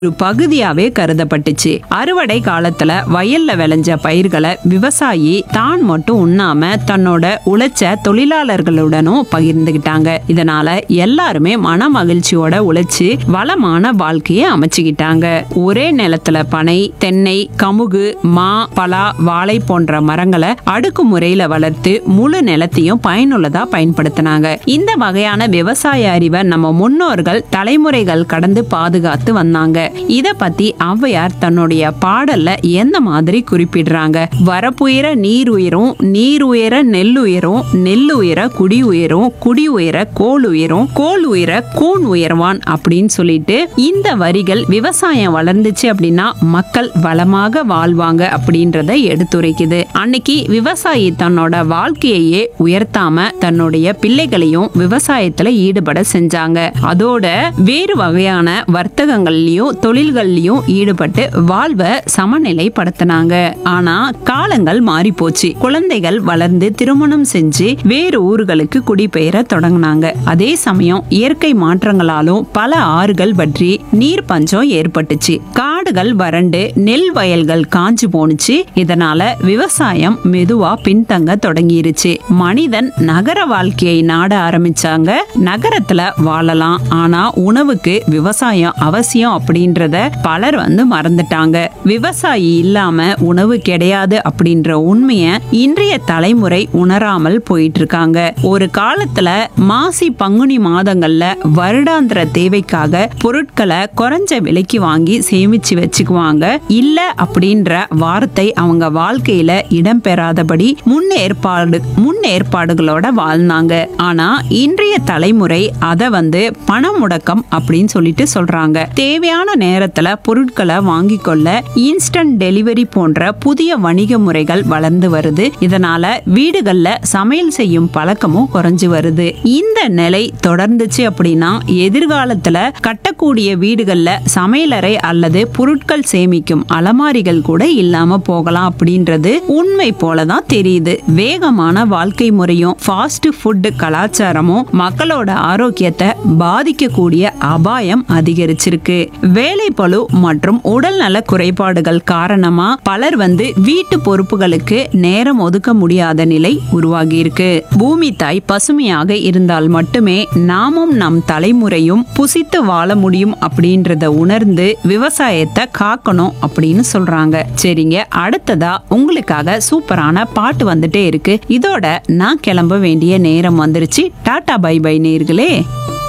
ஒரு பகுதியாவே கருதப்பட்டுச்சு அறுவடை காலத்துல வயல்ல விளைஞ்ச பயிர்களை விவசாயி தான் மட்டும் உண்ணாம தன்னோட உழைச்ச தொழிலாளர்களுடனும் பகிர்ந்துகிட்டாங்க இதனால எல்லாருமே மன மகிழ்ச்சியோட உழைச்சு வளமான வாழ்க்கையை அமைச்சுக்கிட்டாங்க ஒரே நிலத்துல பனை தென்னை கமுகு மா பலா வாழை போன்ற மரங்களை அடுக்கு முறையில வளர்த்து முழு நிலத்தையும் பயனுள்ளதா பயன்படுத்தினாங்க இந்த வகையான விவசாய அறிவை நம்ம முன்னோர்கள் தலைமுறைகள் கடந்து பாதுகாத்து வந்தாங்க இத பத்தி ஔவையார் தன்னுடைய பாடல்ல எந்த மாதிரி குறிப்பிடுறாங்க வரப்புயர நீர் உயரும் நீர் உயர நெல் உயரும் நெல் உயர குடி உயரும் குடி உயர கோல் உயரும் கோல் உயர கூன் உயர்வான் அப்படின்னு சொல்லிட்டு இந்த வரிகள் விவசாயம் வளர்ந்துச்சு அப்படின்னா மக்கள் வளமாக வாழ்வாங்க அப்படின்றத எடுத்துரைக்குது அன்னைக்கு விவசாயி தன்னோட வாழ்க்கையையே உயர்த்தாம தன்னுடைய பிள்ளைகளையும் விவசாயத்துல ஈடுபட செஞ்சாங்க அதோட வேறு வகையான வர்த்தகங்கள்லயும் தொழில்கள்லயும் ஈடுபட்டு வாழ்வை சமநிலைப்படுத்தினாங்க ஆனா காலங்கள் மாறி போச்சு குழந்தைகள் வளர்ந்து திருமணம் செஞ்சு வேறு ஊர்களுக்கு குடிபெயர தொடங்கினாங்க அதே சமயம் இயற்கை மாற்றங்களாலும் பல ஆறுகள் பற்றி நீர் பஞ்சம் ஏற்பட்டுச்சு காடுகள் வறண்டு நெல் வயல்கள் காஞ்சு போணுச்சு இதனால விவசாயம் மெதுவா பின்தங்க தொடங்கிருச்சு மனிதன் நகர வாழ்க்கையை நாட ஆரம்பிச்சாங்க நகரத்துல வாழலாம் ஆனா உணவுக்கு விவசாயம் அவசியம் அப்படின்றத பலர் வந்து மறந்துட்டாங்க விவசாயி இல்லாம உணவு கிடையாது அப்படின்ற உண்மைய இன்றைய தலைமுறை உணராமல் போயிட்டு இருக்காங்க ஒரு காலத்துல மாசி பங்குனி மாதங்கள்ல வருடாந்திர தேவைக்காக பொருட்களை குறைஞ்ச விலைக்கு வாங்கி சேமிச்சு வச்சுக்குவாங்க இல்ல அப்படின்ற வார்த்தை அவங்க வாழ்க்கையில இடம்பெறாதபடி முன்னேற்பாடு முன்னேற்பாடுகளோட வாழ்ந்தாங்க ஆனா இன்றைய தலைமுறை அத வந்து பண முடக்கம் அப்படின்னு சொல்லிட்டு சொல்றாங்க தேவையான நேரத்துல பொருட்களை வாங்கி கொள்ள இன்ஸ்டன்ட் டெலிவரி போன்ற புதிய வணிக முறைகள் வளர்ந்து வருது இதனால வீடுகள்ல சமையல் செய்யும் பழக்கமும் குறைஞ்சு வருது இந்த நிலை தொடர்ந்துச்சு அப்படின்னா எதிர்காலத்துல கட்டக்கூடிய வீடுகள்ல சமையலறை அல்லது பொருட்கள் சேமிக்கும் அலமாரிகள் கூட இல்லாம போகலாம் அப்படின்றது உண்மை போலதான் தெரியுது வேகமான வாழ்க்கை முறையும் ஃபாஸ்ட் ஃபுட் கலாச்சாரமும் மக்களோட ஆரோக்கியத்தை பாதிக்கக்கூடிய அபாயம் அதிகரிச்சிருக்கு வேலை பளு மற்றும் உடல்நல குறைபாடுகள் காரணமா பலர் வந்து வீட்டு பொறுப்புகளுக்கு நேரம் ஒதுக்க முடியாத நிலை உருவாகி இருக்கு பூமி தாய் பசுமையாக இருந்தால் மட்டுமே நாமும் நம் தலைமுறையும் புசித்து வாழ முடியும் அப்படின்றத உணர்ந்து விவசாயத்தை காக்கணும் அப்படின்னு சொல்றாங்க சரிங்க அடுத்ததா உங்களுக்காக சூப்பரான பாட்டு வந்துட்டே இருக்கு இதோட நான் கிளம்ப வேண்டிய நேரம் வந்துருச்சு டாடா பை பை நேர்களே